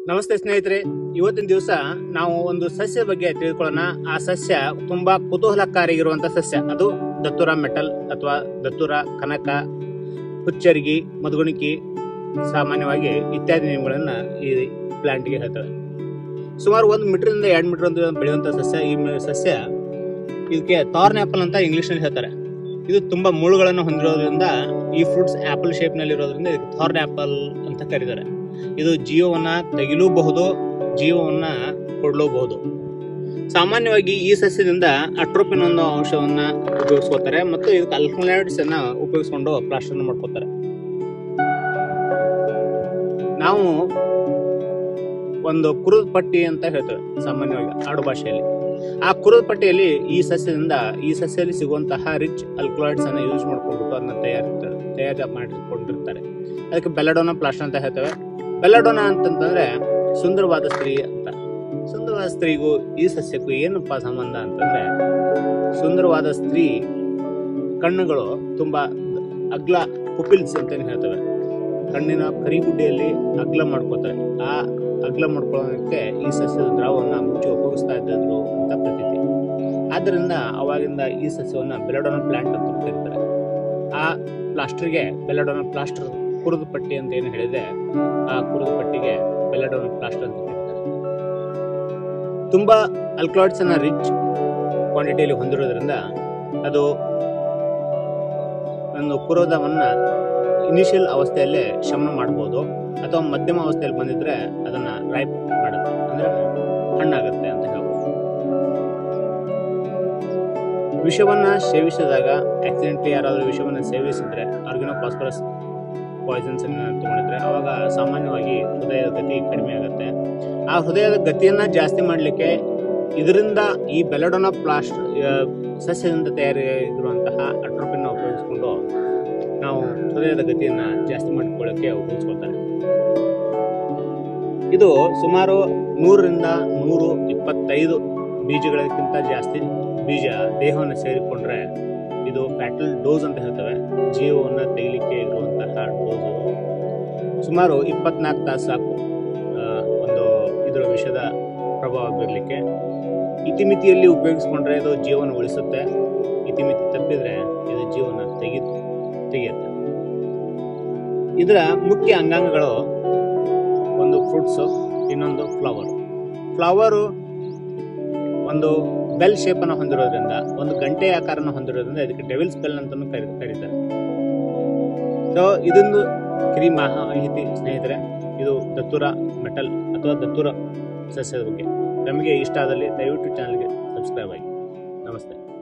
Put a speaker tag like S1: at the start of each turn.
S1: ನಮಸ್ತೆ ಸ್ನೇಹಿತರೆ ಇವತ್ತಿನ ದಿವಸ ನಾವು ಒಂದು ಸಸ್ಯ ಬಗ್ಗೆ ತಿಳ್ಕೊಳ್ಳೋಣ ಆ ಸಸ್ಯ ತುಂಬಾ ಕುತೂಹಲಕಾರಿಗಿರುವಂತ ಸಸ್ಯ ಅದು ದತ್ತುರ ಮೆಟಲ್ ಅಥವಾ ದತ್ತುರ ಕನಕ ಹುಚ್ಚರಿಗಿ ಮಧುಗುಣಿಕಿ ಸಾಮಾನ್ಯವಾಗಿ ಇತ್ಯಾದಿ ನೇಮಗಳನ್ನ ಈ ಪ್ಲಾಂಟ್ಗೆ ಹೇಳ್ತವೆ ಸುಮಾರು ಒಂದು ಮೀಟರ್ನಿಂದ ಎರಡು ಮೀಟರ್ ಅಂತ ಬೆಳೆಯುವಂತ ಸಸ್ಯ ಈ ಮ- ಸಸ್ಯ ಇದಕ್ಕೆ ಥಾರ್ನ್ ಆಪಲ್ ಅಂತ ಇಂಗ್ಲಿಷ್ ನಲ್ಲಿ ಹೇಳ್ತಾರೆ ಇದು ತುಂಬಾ ಮುಳ್ಳುಗಳನ್ನು ಹೊಂದಿರೋದ್ರಿಂದ ಈ ಫ್ರೂಟ್ಸ್ ಆಪಲ್ ಶೇಪ್ ನಲ್ಲಿ ಇರೋದ್ರಿಂದ ಇದಕ್ಕೆ ಥಾರ್ನ್ ಆಪಲ್ ಅಂತ ಕರೀತಾರೆ ಇದು ಜೀವವನ್ನ ತೆಗಿಲೂಬಹುದು ಜೀವವನ್ನ ಕೊಡಲೂಬಹುದು ಸಾಮಾನ್ಯವಾಗಿ ಈ ಸಸ್ಯದಿಂದ ಅಟ್ರೋಪಿನ್ ಅನ್ನೋ ಅಂಶವನ್ನ ಉಪಯೋಗಿಸ್ಕೋತಾರೆ ಮತ್ತು ಇದಕ್ಕೆ ಅಲ್ಕಲೈಡ್ಸ್ ಅನ್ನ ಉಪಯೋಗಿಸ್ಕೊಂಡು ಪ್ಲಾಸ್ಟರ್ ಮಾಡ್ಕೋತಾರೆ ನಾವು ಒಂದು ಕುರುದ ಪಟ್ಟಿ ಅಂತ ಹೇಳ್ತೇವೆ ಸಾಮಾನ್ಯವಾಗಿ ಆಡು ಭಾಷೆಯಲ್ಲಿ ಆ ಕುರುದ ಪಟ್ಟಿಯಲ್ಲಿ ಈ ಸಸ್ಯದಿಂದ ಈ ಸಸ್ಯದಲ್ಲಿ ಸಿಗುವಂತಹ ರಿಚ್ ಅಲ್ಕಲಾಯ್ಡ್ಸ್ ಅನ್ನ ಯೂಸ್ ಮಾಡ್ಕೊಂಡ್ಬಿಟ್ಟು ಅದನ್ನ ತಯಾರಿರ್ತಾರೆ ತಯಾರು ಮಾಡಿಕೊಂಡಿರ್ತಾರೆ ಅದಕ್ಕೆ ಬೆಲ್ಲಡೋನ ಪ್ಲಾಸ್ಟರ್ ಅಂತ ಹೇಳ್ತೇವೆ ಬೆಲ್ಲಡೋನ ಅಂತಂತಂದ್ರೆ ಸುಂದರವಾದ ಸ್ತ್ರೀ ಅಂತ ಸುಂದರವಾದ ಸ್ತ್ರೀಗೂ ಈ ಸಸ್ಯಕ್ಕೂ ಏನಪ್ಪ ಸಂಬಂಧ ಅಂತಂದ್ರೆ ಸುಂದರವಾದ ಸ್ತ್ರೀ ಕಣ್ಣುಗಳು ತುಂಬಾ ಅಗ್ಲ ಪುಪಿಲ್ಸ್ ಅಂತ ಹೇಳ್ತವೆ ಕಣ್ಣಿನ ಕರಿಗುಡ್ಡೆಯಲ್ಲಿ ಅಗ್ಲ ಮಾಡ್ಕೋತಾರೆ ಆ ಅಗ್ಲ ಮಾಡ್ಕೊಳ್ಳೋದಕ್ಕೆ ಈ ಸಸ್ಯದ ದ್ರಾವನ್ನ ಮುಂಚೆ ಉಪಯೋಗಿಸ್ತಾ ಇದ್ದರು ಅಂತ ಪ್ರತೀತಿ ಆದ್ದರಿಂದ ಅವಾಗಿಂದ ಈ ಸಸ್ಯವನ್ನ ಬೆಲಡೋನ ಪ್ಲಾಂಟ್ ಅಂತ ಕರೀತಾರೆ ಆ ಪ್ಲಾಸ್ಟರ್ಗೆ ಬೆಲಡೋನ ಪ್ಲಾಸ್ಟರ್ ಕುರುದು ಪಟ್ಟಿ ಅಂತ ಏನು ಹೇಳಿದೆ ಆ ಕುರುದು ಪಟ್ಟಿಗೆ ಬೆಲಡೋನ ಪ್ಲಾಸ್ಟರ್ ಅಂತ ಕರೀತಾರೆ ತುಂಬಾ ಅಲ್ಕಲಾಯ್ಡ್ಸ್ ಅನ್ನ ರಿಚ್ ಕ್ವಾಂಟಿಟಿಯಲ್ಲಿ ಹೊಂದಿರೋದ್ರಿಂದ ಅದು ಒಂದು ಕುರೋದವನ್ನ ಇನಿಷಿಯಲ್ ಅವಸ್ಥೆಯಲ್ಲೇ ಶಮನ ಮಾಡಬಹುದು ಅಥವಾ ಮಧ್ಯಮ ಅವಸ್ಥೆಯಲ್ಲಿ ಬಂದಿದ್ರೆ ಅದನ್ನ ರೈಪ್ ಮಾಡುತ್ತೆ ಅಂದ್ರೆ ಹಣ್ಣಾಗುತ್ತೆ ಅಂತ ಹೇಳ್ಬೋದು ವಿಷವನ್ನ ಸೇವಿಸಿದಾಗ ಆಕ್ಸಿಡೆಂಟ್ಲಿ ಯಾರಾದರೂ ವಿಷವನ್ನ ಸೇವಿಸಿದ್ರೆ ಆರ್ಗಿನೋ ಫಾಸ್ಫರಸ್ ಪಾಯ್ಸನ್ಸ್ ಅನ್ನ ತಗೊಂಡಿದ್ರೆ ಅವಾಗ ಸಾಮಾನ್ಯವಾಗಿ ಹೃದಯದ ಗತಿ ಕಡಿಮೆ ಆಗುತ್ತೆ ಆ ಹೃದಯದ ಗತಿಯನ್ನ ಜಾಸ್ತಿ ಮಾಡಲಿಕ್ಕೆ ಇದರಿಂದ ಈ ಬೆಲಡೋನ ಪ್ಲಾಸ್ಟ್ ಸಸ್ಯದಿಂದ ತಯಾರಿರುವಂತಹ ಅಟ್ರೋಪಿನ ಉಪಯೋಗಿಸ್ಕೊಂಡು ನಾವು ಹೃದಯದ ಗತಿಯನ್ನ ಜಾಸ್ತಿ ಮಾಡಿಕೊಳ್ಳಕ್ಕೆ ಉಪಯೋಗಿಸ್ಕೊಳ್ತಾರೆ ಇದು ಸುಮಾರು ನೂರರಿಂದ ನೂರು ಇಪ್ಪತ್ತೈದು ಬೀಜಗಳಕ್ಕಿಂತ ಜಾಸ್ತಿ ಬೀಜ ದೇಹವನ್ನು ಸೇರಿಕೊಂಡ್ರೆ ಇದು ಫ್ಯಾಟಲ್ ಡೋಸ್ ಅಂತ ಹೇಳ್ತವೆ ಜೀವವನ್ನ ತೆಗಿಲಿಕ್ಕೆ ಇರುವಂತಹ ಡೋಸ್ ಸುಮಾರು ಇಪ್ಪತ್ನಾಲ್ಕು ತಾಸು ಸಾಕು ಆ, ಒಂದು ಇದರ ವಿಷದ ಪ್ರಭಾವ ಬೀರಲಿಕ್ಕೆ ಇತಿಮಿತಿಯಲ್ಲಿ ಉಪಯೋಗಿಸ್ಕೊಂಡ್ರೆ ಇದು ಜೀವನ ಉಳಿಸುತ್ತೆ ಇತಿಮಿತಿ ತಪ್ಪಿದ್ರೆ ಇದು ಜೀವನ ತೆಗಿ ತೆಗೆಯುತ್ತೆ ಇದರ ಮುಖ್ಯ ಅಂಗಾಂಗಗಳು ಒಂದು ಫ್ರೂಟ್ಸು ಇನ್ನೊಂದು ಫ್ಲವರ್ ಫ್ಲವರು ಒಂದು ಬೆಲ್ ಶೇಪನ್ನು ಹೊಂದಿರೋದ್ರಿಂದ ಒಂದು ಗಂಟೆ ಆಕಾರನ ಹೊಂದಿರೋದ್ರಿಂದ ಇದಕ್ಕೆ ಡೆವಿಲ್ಸ್ ಬೆಲ್ ಅಂತಲೂ ಕರಿ ಕರೀತಾರೆ ಸೊ ಇದೊಂದು ಕಿರಿ ಮಾಹಿತಿ ಸ್ನೇಹಿತರೆ ಇದು ದತ್ತುರ ಮೆಟಲ್ ಅಥವಾ ದತ್ತುರ ಸಸ್ಯದ ಬಗ್ಗೆ ನಮಗೆ ಇಷ್ಟ ಆದಲ್ಲಿ ದಯವಿಟ್ಟು ಚಾನಲ್ಗೆ ಸಬ್ಸ್ಕ್ರೈಬ್ ಆಗಿ ನಮಸ್ತೆ